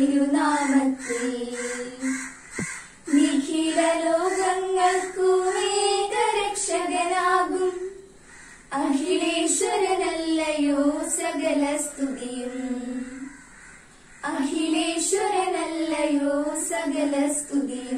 തിരുനാമത്തെ നിഖില ലോകങ്ങൾക്കുമേകരക്ഷകനാകും അഖിലേശ്വരനല്ലയോ സകല സ്തുതിയും അഖിലേശ്വരനല്ലയോ സകല സ്തുതിയും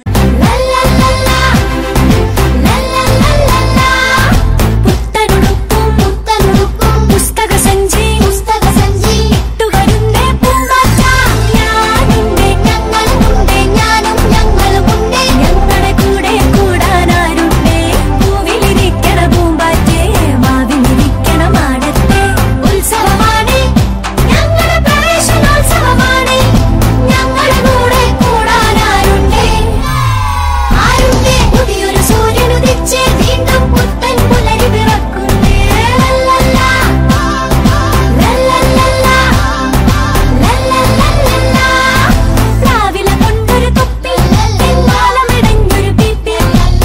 പുത്തനുടുപ്പും പുത്തനുടുപ്പും പുസ്തക സഞ്ചി പുസ്തക സഞ്ചി ഇട്ടുവരുന്നേ പൂമ്പാറ്റ ഞാനുണ്ട് ഞങ്ങളുമുണ്ട് ഞാനും ഞങ്ങളുമുണ്ട് ഞങ്ങളുടെ കൂടെ കൂടാനാരുണ്ട് പൂവിലിരിക്കണ പൂമ്പാറ്റേ മാവിലിരിക്കണ മാടത്തെ ഉത്സവമാണ് ഞങ്ങളുടെ പ്രവേശനോത്സവമാണ് ഞങ്ങളുടെ കൂടെ കൂടാനാരുണ്ട് ആരുണ്ട് പുതിയൊരു സൂര്യനുദിച്ച് വീണ്ടും പുത്തൻ പുലരി പിറക്കുന്നേ ലല്ലല്ല, ലല്ലല്ലല്ല, ലല്ലല്ലല്ലല്ല. പ്ലാവില കൊണ്ടൊരു തൊപ്പി തെന്നാലമിടഞ്ഞൊരു പിപ്പി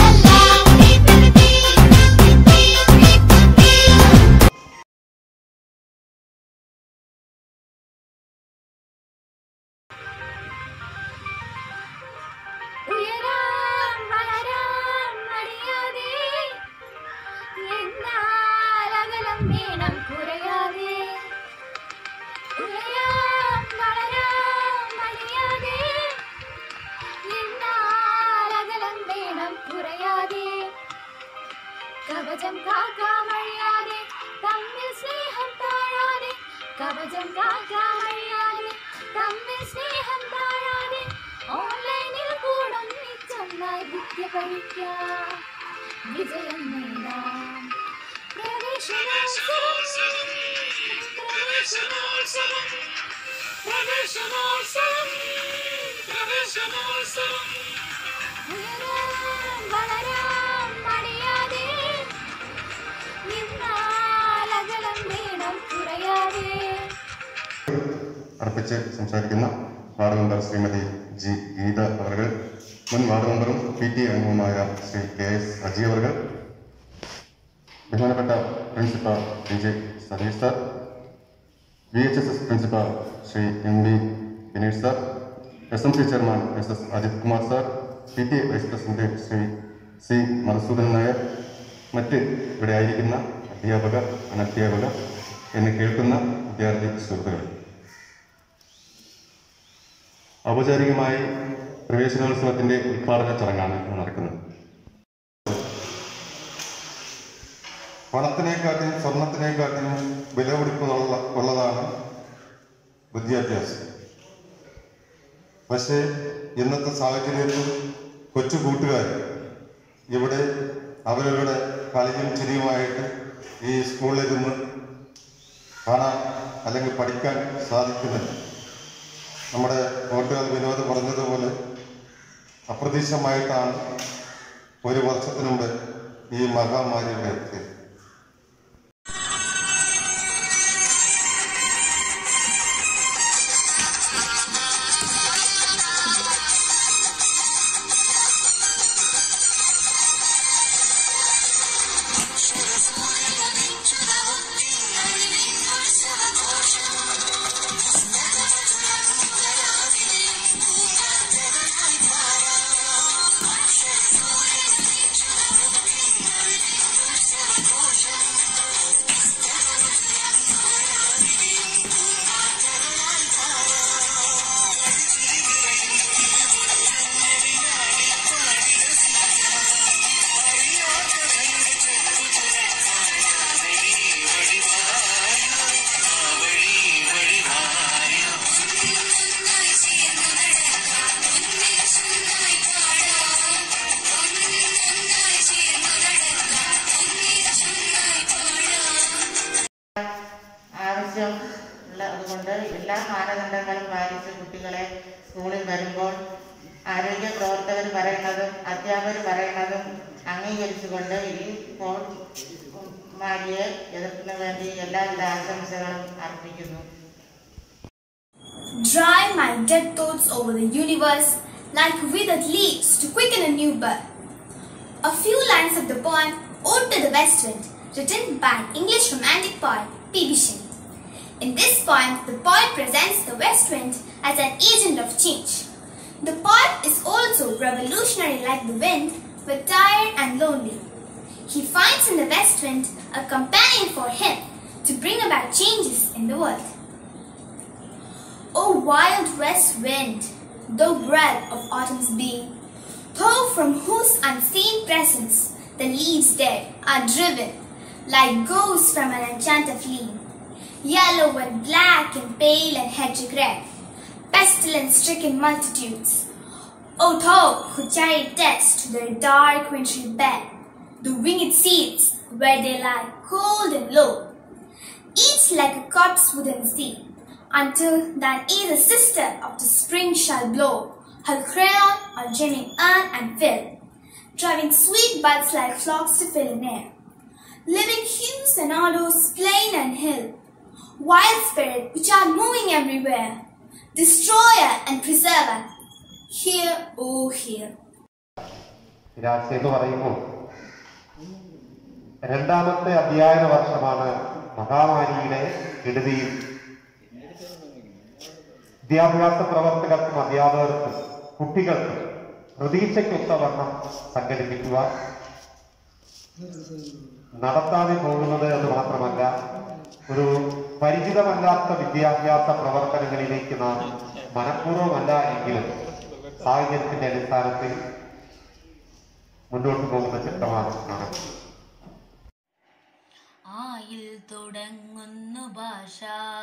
ഉയരാൻ വളരാൻ മടിയാതെ എന്നാൽ അകലം വേണം കുറയാതെ ഉയരാൻ വളരാൻ മടിയാതെ എന്നാൽ അകലം വേണം കുറയാതെ കവചം കാക്കാമഴിയാതെ തമ്മിൽ സ്നേഹം താഴാതെ കവചം കാക്കാമഴിയാതെ തമ്മിൽ സ്നേഹം താഴാതെ ഓൺലൈനിൽ കൂടൊന്നിച്ചൊന്നായി വിദ്യ പഠിക്കാം വിജയം നേടാം പ്രവേശനോത്സവം പ്രവേശനോത്സവം പ്രവേശനോത്സവം പ്രവേശനോത്സവം ഉയരാൻ വളരാൻ മടിയാതെ നിന്നാൽ അകലം വേണം കുറയാതെ അർപ്പിച്ച് സംസാരിക്കുന്ന ward member Shrimati G Geetha അവർ മുൻ വാർഡ് മെമ്പറും പി ടി അംഗവുമായ ശ്രീ കെ എസ് അജി അവർ ബഹുമാനപ്പെട്ട principal P J Satheesh sir V H S S principal Shri M V Vineesh sir S M C chairman S S Ajith Kumar sir P T A vice president Shri C Madhusoodanan Nair മറ്റ് ഇവിടെ ആയിരിക്കുന്ന അധ്യാപകർ അനധ്യാപകർ എന്നെ കേൾക്കുന്ന വിദ്യാർത്ഥി സുഹൃത്തുക്കൾ ഔപചാരികമായി പ്രവേശനോത്സവത്തിന്റെ ഉദ്ഘാടന ചടങ്ങാണ് ഇന്ന് നടക്കുന്നത് പണത്തിനെക്കാട്ടിയും സ്വർണത്തിനെക്കാട്ടിയും വിലപിടിപ്പുള്ള ഉള്ളതാണ് വിദ്യാഭ്യാസം പക്ഷേ ഇന്നത്തെ സാഹചര്യത്തിൽ കൊച്ചു കൂട്ടുകാർ ഇവിടെ അവരവരുടെ കളിയും ചിരിയുമായിട്ട് ഈ സ്കൂളിലിരുന്ന് കാണാൻ അല്ലെങ്കിൽ പഠിക്കാൻ സാധിക്കുന്നില്ല നമ്മുടെ കോട്ടുകാൽ വിനോദ് പറഞ്ഞതുപോലെ അപ്രതീക്ഷിതമായിട്ടാണ് ഒരു വർഷത്തിന് മുമ്പ് ഈ മഹാമാരി ഇവിടെ എത്തിയത് ആവശ്യം ഉള്ളതുകൊണ്ട് എല്ലാ മാനദണ്ഡങ്ങളും പാലിച്ച് കുട്ടികളെ സ്കൂളിൽ വരുമ്പോൾ ആരോഗ്യ പ്രവർത്തകർ പറയുന്നതും അധ്യാപകർ പറയുന്നതും അംഗീകരിച്ചുകൊണ്ട് ഈ കോവിഡ് മാരിയെ എതിർക്കുന്നതിന് വേണ്ടി എല്ലാവിധ ആശംസകളും അർപ്പിക്കുന്നു Dry my dead thoughts over the universe like withered leaves to quicken a new birth. A few lines of the poem Ode to the West Wind, written by English romantic poet P.B. Shelley. In this poem, the poet presents the west wind as an agent of change. The poet is also revolutionary like the wind, but tired and lonely. He finds in the west wind a companion for him to bring about changes in the world. O wild west wind, thou breath of autumn's being, thou from whose unseen presence the leaves dead are driven like ghosts from an enchanted flame, yellow and black and pale and hedged red, pestilence-stricken multitudes. O thou who carry death to their dark wintry bed, the winged seats where they lie cold and low, each like a corpse within the sea, until thine either sister of the spring shall blow her crayon on gemming earth and fill, driving sweet buds like flocks to fill in air, living hues and odors plain and hill, wild spirit which are moving everywhere, destroyer and preserver, hear, O hear. രാശി എന്ന് പറയുമ്പോൾ രണ്ടാമത്തെ അധ്യയന വർഷമാണ് മഹാമാരിയുടെ കെടുതിയിൽ വിദ്യാഭ്യാസ പ്രവർത്തകർക്കും അധ്യാപകർക്കും കുട്ടികൾക്കും പ്രതീക്ഷയ്ക്കൊത്തവണ്ണം സംഘടിപ്പിക്കുവാൻ നടത്താതെ പോകുന്നത് എന്ന് മാത്രമല്ല ഒരു പരിചിതമല്ലാത്ത വിദ്യാഭ്യാസ പ്രവർത്തനങ്ങളിലേക്ക് നാം മനഃപൂർവ്വമല്ല എങ്കിലും സാഹചര്യത്തിന്റെ അടിസ്ഥാനത്തിൽ മുന്നോട്ട് പോകുന്ന ചിത്രമാണ് കാണാൻ ആയിൽ തുടങ്ങുന്നു ഭാഷ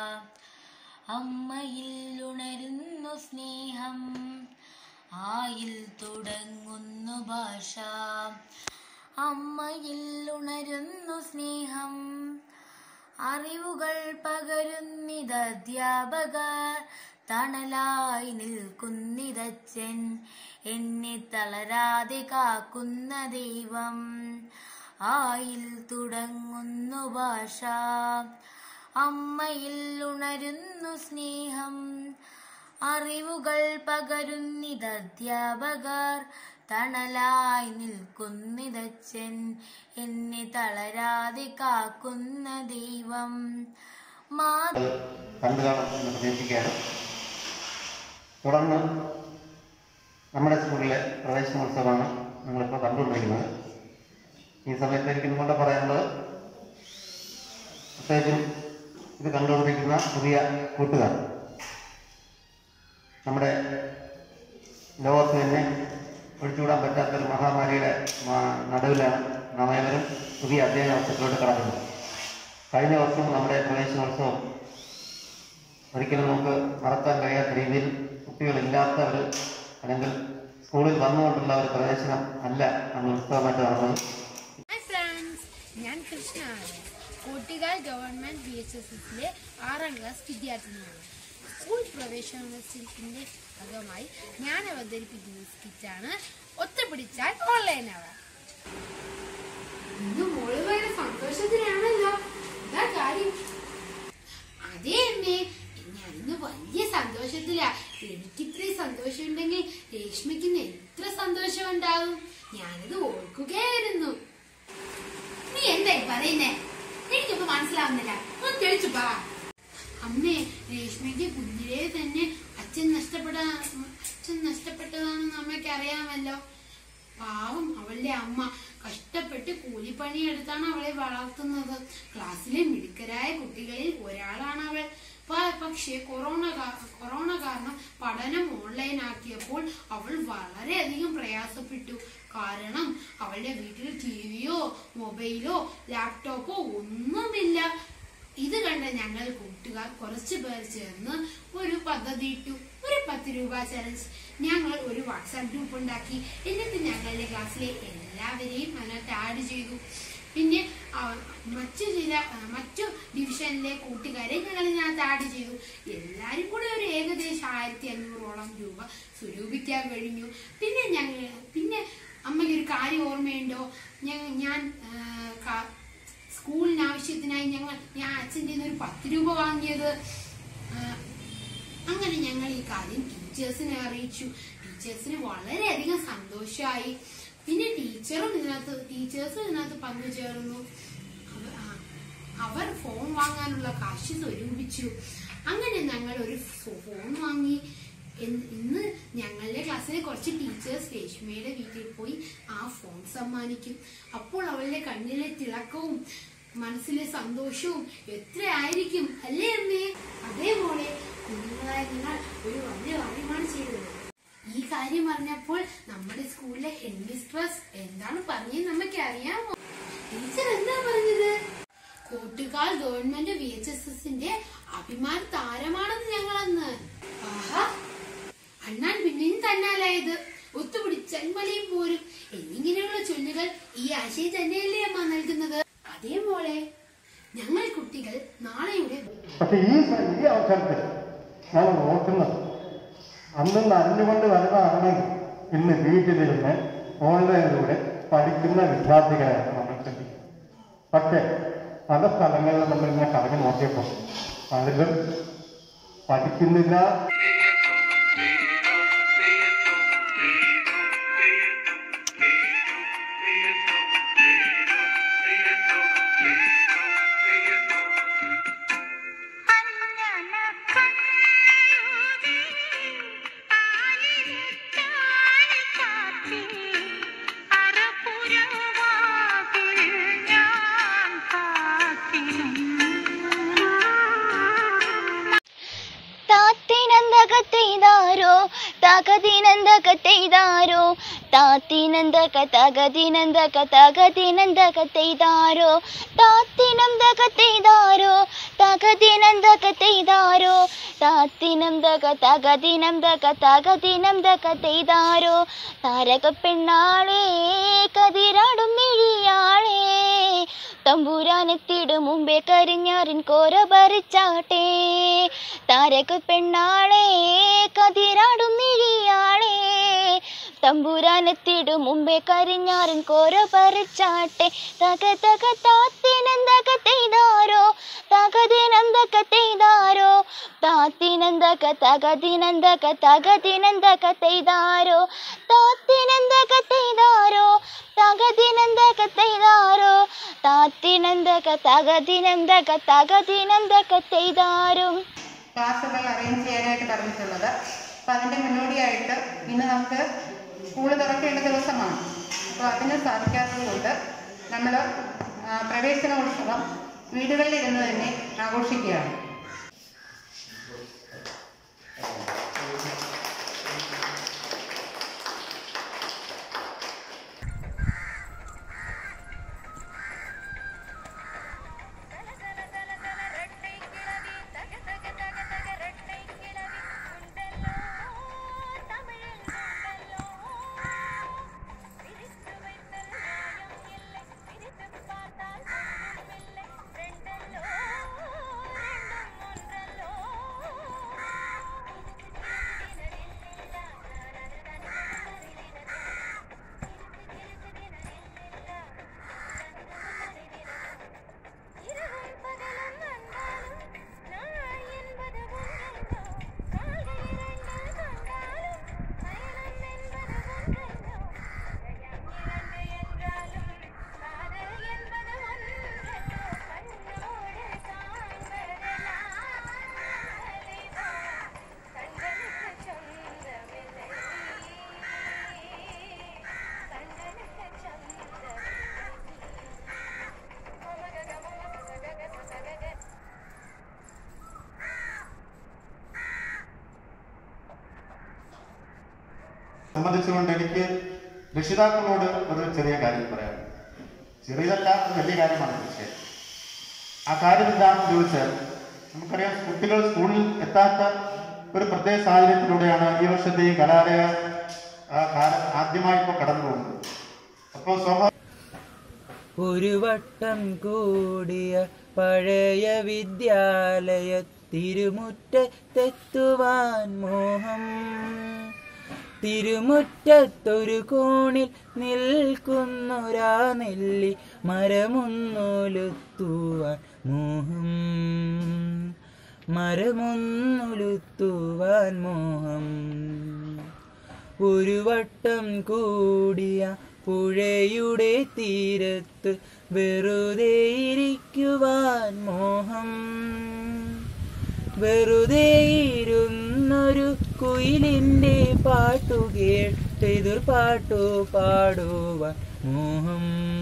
അമ്മയിൽ ഉണരുന്നു സ്നേഹം ആയിൽ തുടങ്ങുന്നു ഭാഷ അമ്മയിൽ ഉണരുന്നു സ്നേഹം അറിവുകൾ പകരുന്നിത് അധ്യാപകർ തണലായി നിൽക്കുന്നിതച്ചൻ എന്നെ തളരാതെ കാക്കുന്ന ദൈവം ആയിൽ തുടങ്ങുന്നു ഭാഷ അമ്മയിൽ ഉണരുന്നു സ്നേഹം അറിവുകൾ പകരുന്നിത് അധ്യാപകർ തണലായി നിൽക്കുന്നിതച്ചൻ എന്നെ തളരാതെ കാക്കുന്ന ദൈവം മാ കണ്ടു കാണും എന്ന് പ്രതീക്ഷിക്കുകയാണ് തുടർന്ന് നമ്മുടെ സ്കൂളിലെ പ്രവേശനോത്സവമാണ് നിങ്ങളിപ്പോൾ കണ്ടുകൊണ്ടിരിക്കുന്നത് ഈ സമയത്ത് എനിക്ക് നിങ്ങളുടെ പറയാനുള്ളത് പ്രത്യേകിച്ചും ഇത് കണ്ടുകൊണ്ടിരിക്കുന്ന പുതിയ കൂട്ടുകാർ നമ്മുടെ ലോകത്ത് തന്നെ ഒഴിച്ചുകൂടാൻ പറ്റാത്തൊരു മഹാമാരിയുടെ മാ- നടുവിലാണ് നാം ഏവരും പുതിയ അധ്യയന വർഷത്തിലോട്ട് കടക്കുന്നത് കഴിഞ്ഞ വർഷം നമ്മുടെ പ്രവേശനോത്സവം ഒരിക്കലും നമുക്ക് മറക്കാൻ കഴിയാത്ത രീതിയിൽ കുട്ടികളില്ലാത്ത ഒരു അല്ലെങ്കിൽ സ്കൂളിൽ വന്നുകൊണ്ടുള്ള ഒരു പ്രവേശനം അല്ല നമ്മൾ ഉത്സവമായിട്ട് നടന്നത് ഹായ് ഫ്രണ്ട്സ് ഞാൻ കൃഷ്ണയാണ് Kottukal government B H S എസിലെ ആറാം ക്ലാസ് വിദ്യാർത്ഥിനിയാണ് സ്കൂൾ പ്രവേശനോത്സവത്തിന്റെ ഭാഗമായി ഞാൻ അവതരിപ്പിക്കുന്ന സ്കിറ്റാണ് ഒത്തുപിടിച്ചാൽ ഓൺലൈൻ ആവാം ഇന്ന് മോള് ഭയങ്കര സന്തോഷത്തിലാണല്ലോ എന്താ കാര്യം അതെ അമ്മേ ഞാനിന്ന് വലിയ സന്തോഷത്തിലാ എനിക്ക് ഇത്രയും സന്തോഷം ഉണ്ടെങ്കിൽ രേഷ്മയ്ക്ക് ഇന്ന് എത്ര സന്തോഷം ഉണ്ടാവും ഞാനത് ഓർക്കുകയായിരുന്നു നീ എന്തായി പറയുന്നേ എനിക്കിപ്പോ മനസ്സിലാവുന്നില്ല ഒന്ന് തെളിച്ചു പറ അമ്മേ രേഷ്മയ്ക്ക് കുഞ്ഞിലേ തന്നെ അച്ഛൻ നഷ്ടപ്പെട്ട അച്ഛൻ നഷ്ടപ്പെട്ടതാണെന്ന് അമ്മയ്ക്ക് അറിയാമല്ലോ പാവം അവളുടെ അമ്മ കഷ്ടപ്പെട്ട് കൂലിപ്പണിയെടുത്താണ് അവളെ വളർത്തുന്നത് ക്ലാസ്സിലെ മിടുക്കരായ കുട്ടികളിൽ ഒരാളാണ് അവൾ പ- പക്ഷേ കൊറോണ കാ- കൊറോണ കാരണം പഠനം ഓൺലൈൻ ആക്കിയപ്പോൾ അവൾ വളരെയധികം പ്രയാസപ്പെട്ടു കാരണം അവളുടെ വീട്ടിൽ ടിവിയോ മൊബൈലോ ലാപ്ടോപ്പോ ഒന്നുമില്ല ഇത് കണ്ട ഞങ്ങൾ കൂട്ടുകാർ കുറച്ചു പേർ ചേർന്ന് ഒരു പദ്ധതി ഇട്ടു ഒരു പത്ത് രൂപ ചലഞ്ച് ഞങ്ങൾ ഒരു വാട്സാപ്പ് ഗ്രൂപ്പ് ഉണ്ടാക്കി എന്നിട്ട് ഞങ്ങളുടെ ക്ലാസ്സിലെ എല്ലാവരെയും അതിനകത്ത് ആഡ് ചെയ്തു പിന്നെ ആ, മറ്റു ചില ആ, മറ്റു ഡിവിഷനിലെ കൂട്ടുകാരെ ഞങ്ങൾ ഇതിനകത്ത് ആഡ് ചെയ്തു എല്ലാരും കൂടെ ഒരു ഏകദേശം ആയിരത്തി അഞ്ഞൂറോളം രൂപ സ്വരൂപിക്കാൻ കഴിഞ്ഞു പിന്നെ ഞങ്ങൾ പിന്നെ അമ്മയ്ക്ക് ഒരു കാര്യം ഓർമ്മയുണ്ടോ ഞാൻ ഞാൻ ആ, ക- സ്കൂളിന് ആവശ്യത്തിനായി ഞങ്ങൾ ഞാൻ അച്ഛൻ്റെ ഒരു പത്ത് രൂപ വാങ്ങിയത് ആ, അങ്ങനെ ഞങ്ങൾ ഈ കാര്യം ടീച്ചേഴ്സിനെ അറിയിച്ചു ടീച്ചേഴ്സിന് വളരെയധികം സന്തോഷമായി പിന്നെ ടീച്ചറും ഇതിനകത്ത് ടീച്ചേഴ്സും ഇതിനകത്ത് പങ്കുചേർന്നു അവ- ആ, അവർ ഫോൺ വാങ്ങാനുള്ള കാശ് സ്വരൂപിച്ചു അങ്ങനെ ഞങ്ങൾ ഒരു ഫോൺ വാങ്ങി എന്ന് ഇന്ന് ഞങ്ങളുടെ ക്ലാസ്സിലെ കുറച്ച് ടീച്ചേഴ്സ് രേഷ്മയുടെ വീട്ടിൽ പോയി ആ ഫോൺ സമ്മാനിക്കും അപ്പോൾ അവളുടെ കണ്ണിലെ തിളക്കവും മനസ്സിലെ സന്തോഷവും എത്രയായിരിക്കും അല്ലേ അമ്മേ അതേപോലെ കുഞ്ഞുങ്ങളായ നിങ്ങൾ ഒരു വലിയ കാര്യമാണ് ചെയ്തത് ഈ കാര്യം പറഞ്ഞപ്പോൾ നമ്മുടെ സ്കൂളിലെ ഹെഡ് മിസ്ട്രസ് എന്താണ് പറഞ്ഞത് നമുക്ക് അറിയാമോ ടീച്ചർ എന്താ പറഞ്ഞത് Kottukal government V H S എസിന്റെ അഭിമാന താരമാണെന്ന് ഞങ്ങൾ അന്ന് ആഹാ അണ്ണാൻ പിന്നെയും തന്നാലായത് ഒത്തുപിടിച്ചാൽ മലയും പോരും എന്നിങ്ങനെയുള്ള ചൊല്ലുകൾ ഈ ആശയം തന്നെയല്ലേ അമ്മ നൽകുന്നത് അതേ മോളെ ഞങ്ങൾ കുട്ടികൾ നാളെയുടെ പക്ഷെ ഈ സ- ഈ അവസരത്തിൽ നമ്മൾ ഓർക്കുന്നത് അന്ന് നനഞ്ഞുകൊണ്ട് വരുന്നതാണെങ്കിൽ ഇന്ന് വീട്ടിലിരുന്ന് ഓൺലൈനിലൂടെ പഠിക്കുന്ന വിദ്യാർത്ഥികളെയാണ് നമ്മൾ ശ്രദ്ധിക്കുന്നത് പക്ഷേ പല സ്ഥലങ്ങളിലും നമ്മൾ ഇങ്ങനെ കറങ്ങി നോക്കിയപ്പോൾ പലരും പഠിക്കുന്നില്ല താത്തിനന്തകത്തെയ്താരോ തകതിനന്തകത്തെയ്താരോ താത്തിനന്തക തകതിനന്തക തകതിനന്തകത്തെയ്താരോ താത്തിനന്തകത്തെയ്താരോ തകതിനന്തകത്തെയ്താരോ താത്തിനന്തക തകതിനന്തക തകതിനന്തകത്തെയ്താരോ താരക പെണ്ണാളേ കതിരാടും മിഴിയാളേ തമ്പുരാനെത്തിടും മുമ്പേ കരിഞ്ഞാറിൻ കോര പറിച്ചാട്ടെ താരക പെണ്ണാളെ കതിരാടും മിഴിയാളെ തമ്പുരാനെത്തിടും മുമ്പേ കരിഞ്ഞാറിൻ കോര പറിച്ചാട്ടെ തക തക താത്തിനന്തക തെയ്താരോ തകതിനന്തക തെയ്താരോ താത്തിനന്തക തകതിനന്തക തകതിനന്തക തെയ്താരോ താത്തിനന്തക തെയ്താരോ തകതിനന്തക തെയ്താരോ താത്തിനന്തക തകതിനന്തക തകതിനന്തക തെയ്താരോ ക്ലാസ്സുകൾ അറേഞ്ച് ചെയ്യാനായിട്ട് പറഞ്ഞിട്ടുള്ളത് അപ്പം അതിൻ്റെ മുന്നോടിയായിട്ട് ഇന്ന് നമുക്ക് സ്കൂൾ തുറക്കേണ്ട ദിവസമാണ് അപ്പോൾ അതിന് സാധിക്കാത്തത് കൊണ്ട് നമ്മൾ പ്രവേശനോത്സവം വീടുകളിൽ ഇരുന്ന് തന്നെ ആഘോഷിക്കുകയാണ് സംബന്ധിച്ചുകൊണ്ട് എനിക്ക് രക്ഷിതാക്കളോട് ഒരു ചെറിയ കാര്യം പറയാം ചെറിയതല്ല ഒരു വലിയ കാര്യമാണ് പക്ഷേ ആ കാര്യം എന്താണെന്ന് ചോദിച്ചാൽ നമുക്കറിയാം കുട്ടികൾ സ്കൂളിൽ എത്താത്ത ഒരു പ്രത്യേക സാഹചര്യത്തിലൂടെയാണ് ഈ വർഷത്തെ ഈ കലാലയ ആ കാലം ആദ്യമായി ഇപ്പോൾ കടന്നു പോകുന്നത് അപ്പോൾ സ്വാഭാവിക ഒരു വട്ടം കൂടിയ പഴയ വിദ്യാലയ തിരുമുറ്റത്തെത്തുവാൻ മോഹം തിരുമുറ്റത്തൊരു കോണിൽ നിൽക്കുന്നൊരാ നെല്ലി മരമൊന്നുലുത്തുവാൻ മോഹം മരമൊന്നുലുത്തുവാൻ മോഹം ഒരു വട്ടം കൂടിയ പുഴയുടെ തീരത്ത് വെറുതെ ഇരിക്കുവാൻ മോഹം വെറുതെ ഇരുന്നൊരു കുയിലിൻ്റെ പാട്ടു കേട്ട് എതിർ പാട്ടു പാടുവാൻ മോഹം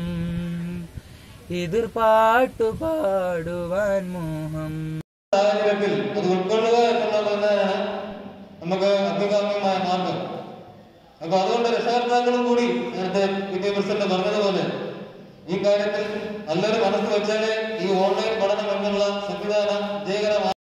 എതിർ പാട്ടു പാടുവാൻ മോഹം സാഹചര്യത്തിൽ അത് ഉൾക്കൊള്ളുക എന്നുള്ളത് തന്നെയാണ് നമുക്ക് അഭികാമ്യമായ മാർഗം അപ്പൊ അതുകൊണ്ട് രക്ഷകർത്താക്കളും കൂടി നേരത്തെ പി ടി പ്രസിഡന്റ് പറഞ്ഞതുപോലെ ഈ കാര്യത്തിൽ നല്ലൊരു മനസ്സ് വെച്ചാലേ ഈ ഓൺലൈൻ പഠനം എന്നുള്ള സംവിധാനം വിജയകരമാണ്